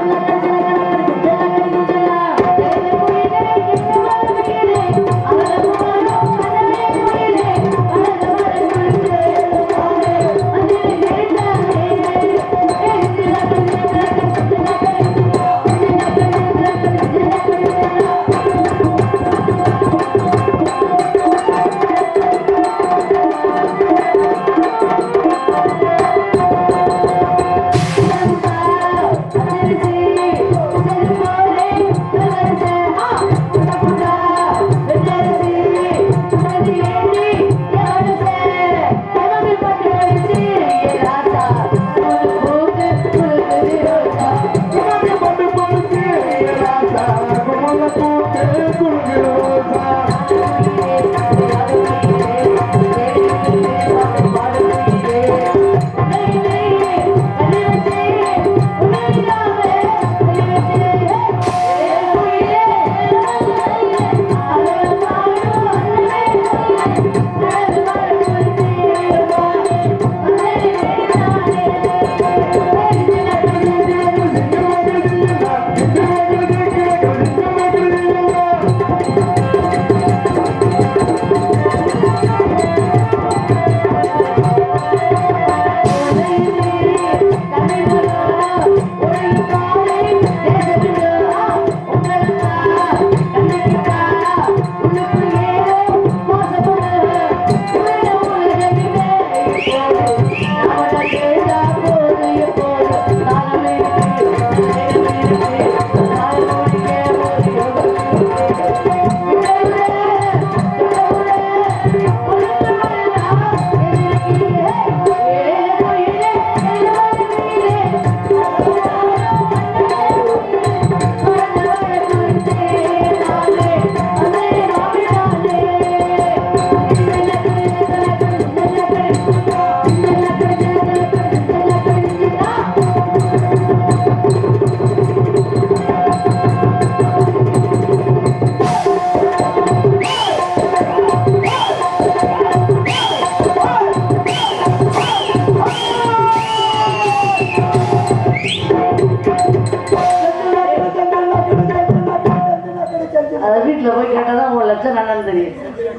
அத வீட்டுல போய் கேட்டாதான் உன் லட்சம் என்னன்னு தெரியும்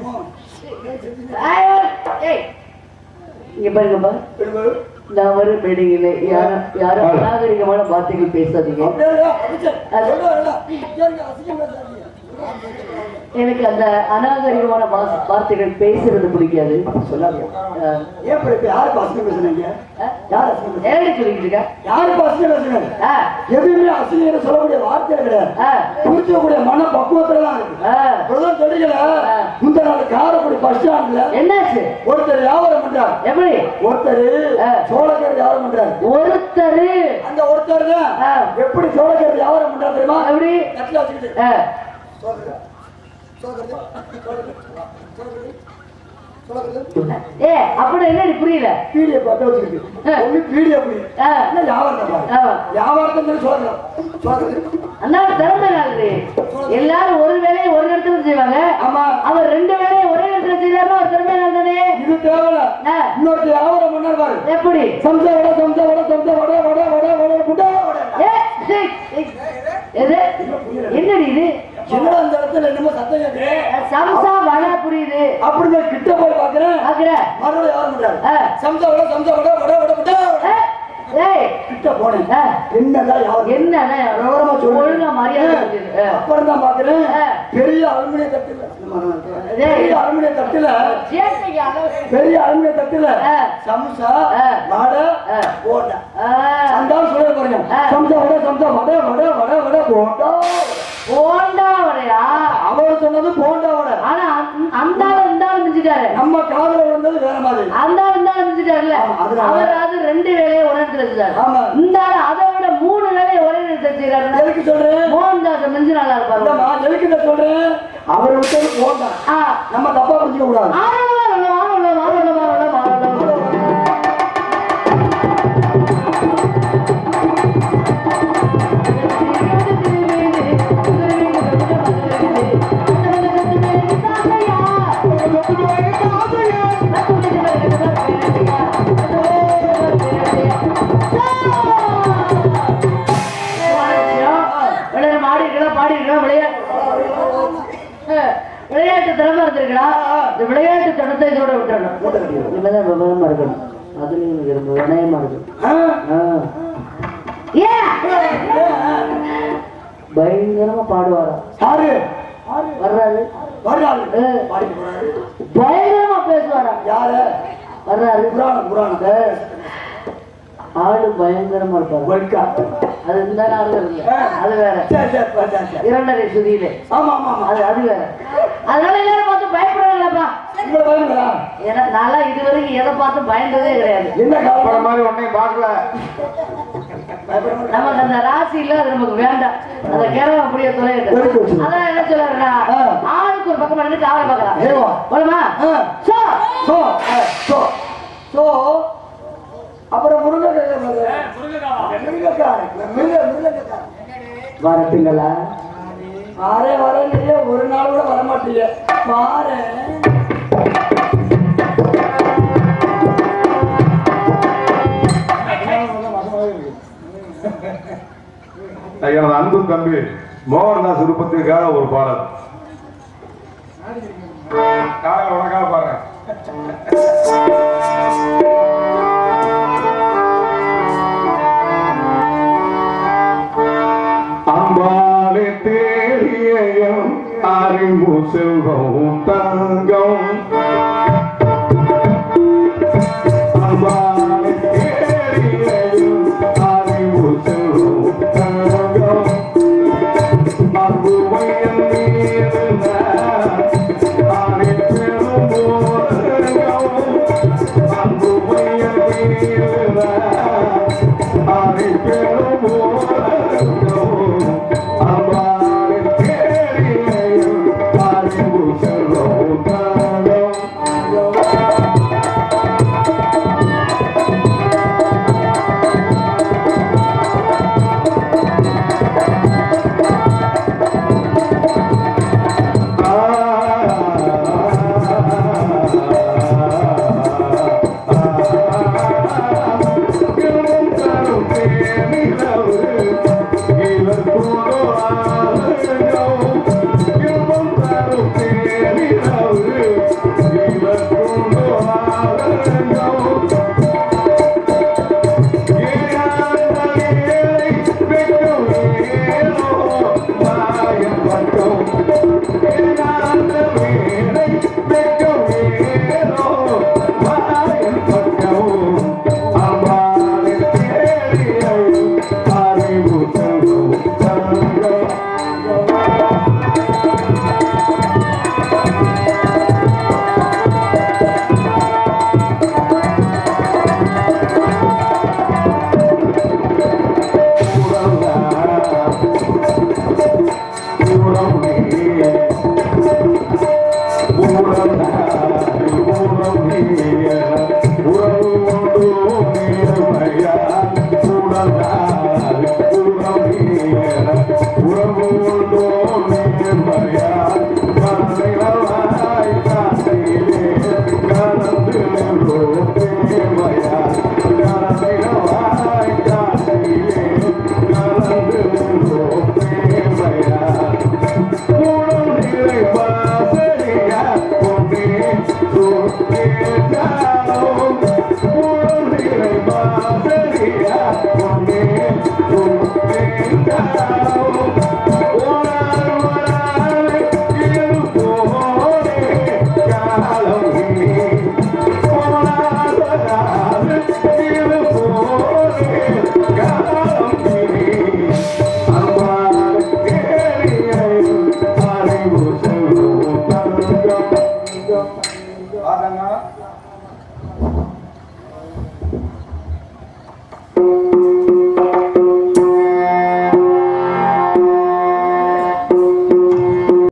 ஐயோ, ஏய், இங்க பாருங்கப்பா நான் வரும் மேடையில யாரும் யாரும் அநாகரிகமான வார்த்தைகள் பேசாதீங்க அப்படியே இல்ல, அடிச்சேன். சொல்லுவாருல்ல. எனக்கு அந்த அநாகரிகமான வாச- வார்த்தைகள் பேசுறது பிடிக்காது சொல்லாதீங்க அஹ், ஏன் இப்ப இப்ப யாரு அசிங்கம் பேசுனீங்க அஹ், யார் அசிங்கம் பேசுனீங்க? நேரடி சொல்லிட்டு இருக்க யாரு அசிங்கம் பேசுனீங்க அஹ், எதுவுமே அசிங்கம் சொல்லக்கூடிய வார்த்தை கிடையாது அஹ், புரிஞ்சக்கூடிய மன பக்குவத்துல தான் இருக்கு அஹ். இப்பதான் சொல்றீங்களா இந்த நாள் காரைக்குடி பஸ் ஸ்டாண்ட்ல என்னாச்சு ஒருத்தர் வியாபாரம் பண்றாரு எப்படி ஒருத்தர் ஆ. சோளக்கர் வியாபாரம் பண்றாரு ஒருத்தரு அந்த ஒருத்தர் தான் ஆ. எப்படி சோளக்கர் வியாபாரம் பண்றாரு தெரியுமா எப்படி தட்டுல வச்சுக்கிட்டு அஹ், சோளக்கரு, சோளக்கரு, சோளக்கரு, சோளக்கரு, சோளக்கரு. ஏ அப்படி என்னடி புரியல பீடியை பத்த வச்சுக்கிட்டு ஆ. ஒண்ணு பீடியை புடி அஹ், என்ன வியாபாரத்தை பாரு ஆமா. வியாபாரத்தை சொல்லி சோளக்கரு, சோளக்கரு. அந்த திறமை நாளு எல்லாரும் ஒரு வேலையை ஒரு இடத்துல செய்வாங்க ஆமா அவர் ரெண்டு வேலையை ஒரே இடத்துல செய்தாருன்னா ஒரு திறமை நாள் தானே இது தேவையில்ல அஹ், இன்னொரு வியாபாரம் பண்ணாரு பாரு எப்படி சம்சா வடை சம்சா வடை சம்சா வடை வடை வடை வடை புட்டா வடை ஏ, சீ, ஏய், எது என்னடி இது என்னடா அந்த இடத்துல என்னமோ சத்தம் கேக்குது சம்சா வடை புரியுது அப்படி நான் கிட்ட போய் பாக்குறேன் பாக்குற மறுபடியும் வியாபாரம் பண்றாரு அஹ், சம்சா வடை சம்சா வடை வடை வடை புட்டா வடை. ஏய், ஏய் கிட்ட போனேன் அஹ், என்னதான் வியாபாரம் என்னண்ணே விவரமா சொல்லு. ஒழுங்கா மரியாதை சொல்லிடு. அஹ். அப்புறம் தான் பாக்குறேன் ஆ. பெரிய அலுமினிய தட்டுல டேய். பெரிய அலுமினிய தட்டுல சேட்டைக்கு அளவு. பெரிய அலுமினிய தட்டுல ஆ. சம்சா ஆ. வடை ஆ. போண்டா ஆ, அந்த ஆள் சொல்ல பாருங்க ஆ. சம்சா வடை சம்சா வடை வடை வடை வடை போண்டா போண்டா வடையா அவர் சொன்னது போண்டா வடை ஆனா அந்த- அந்த ஆளு இந்த ஆளு மிஞ்சிட்டாரு நம்ம காதுல வந்தது வேற மாதிரி அந்த ஆளு இந்த ஆளு மிஞ்சிட்டாருல்ல ஆமா, அதனால. அவர் அது ரெண்டு வேலையை ஒரே இடத்துல செஞ்சாரு ஆமா. இந்த ஆளு அதை விட மூணு வேலையை ஒரே இடத்துல செய்யறாருன்னா எதுக்கு சொல்றேன் மோகன்தாஸ் மிஞ்சி நல்லா இருப்பாரு இல்லம்மா, எதுக்கு நான் சொல்றேன் அவர் விட்டது போண்டா ஆ நம்ம தப்பா புரிஞ்சுக்க கூடாது ஆரம்பம் ஆரம்பம் ஆரம்பம் ஆரம்பம் ஆரம்பம் ஆரம்பம் விளையாட்டு ஆடி இருக்கலாம் பாடி இருக்கலாம் விளையாட்டு விளையாட்டு திறமை இருந்திருக்கா இந்த விளையாட்டு தடத்தை இதோட விட்டுறணும் இனிமேதான் விவரமா இருக்கணும் அதுலயும் இருந்து வினயமா இருக்கணும் ஆ? ஆ. ஏன்? பயங்கரமா பாடுவாரா யாரு வர்றாரு வர்றாரு ஆ. பாடிட்டு போறாரு பயங்கரமா பேசுவாரா யாரு வர்றாரு புராணம் புராணம் ஆளு பயங்கரமா இருப்பாரு வல்கா அது இந்த நாள் இல்ல அது வேற சரி சரி சரி, சரி இரண்டரை சுதியிலே ஆமா ஆமா ஆமா அது அது வேற அதனால எல்லாரும் பார்த்து பயப்படுறாங்களப்பா உங்களை பாருங்களா ஏன்னா நான்லாம் இது வரைக்கும் எதை பார்த்து பயந்ததே கிடையாது என்ன அப்புறம் காரணம் மாதிரி உன்னையும் பார்க்கல நமக்கு அந்த ராசி இல்ல அது நமக்கு வேண்டாம் அந்த கிழமை அப்படியே தொலையிட்டு ஒதுக்கி வச்சிரு. அதான் என்ன சொல்றாருன்னா ஆ. ஆளுக்கு ஒரு பக்கம் இருந்து காவலை பார்க்கலாம் ஏவா. போலமா ஆ. சோ சோ சோ சோ அப்புறம் முருங்கைக்காய் முருங்கைக்காய் முருங்கை முருங்கைக்காய் வரட்டுங்களா வாரே வரலையே ஒரு நாள் கூட வர மாட்டீங்க வாரேன் எனது அன்பு தம்பி மோகன்தாஸ் விருப்பத்திற்காக ஒரு பாடல் காலையில் உனக்காக பாடுறேன் அம்பாலே தேடியம் அறிவு செல்வம் தங்கம் அம்பாலே தேடியம் அறிவு செல்வம் தங்கம் அன்புமையன் மீதுன ஆணை பெரும் போதகம் அன்புமையன் மீதுன ஆணை பெரும் போதகம் அம்பாளை தேடினையும் அறிவு செல்வம் தங்கம்